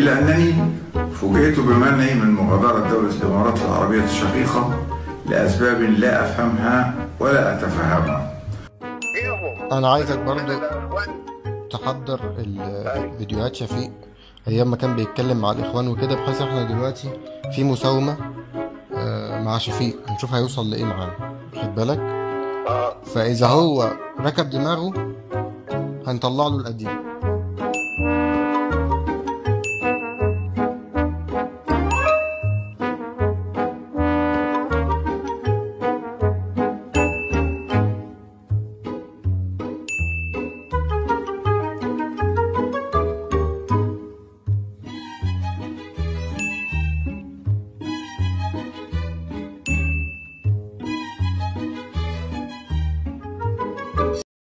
إلا أنني فوجئت بمنعي من مغادرة دولة الإمارات العربية الشقيقة لأسباب لا أفهمها ولا أتفهمها انا عايزك برضو تحضر الفيديوهات شفيق ايام ما كان بيتكلم مع الاخوان وكده بحيث احنا دلوقتي في مساومة آه، مع شفيق هنشوف هيوصل لايه معانا خد بالك فاذا هو ركب دماغه هنطلع له القديم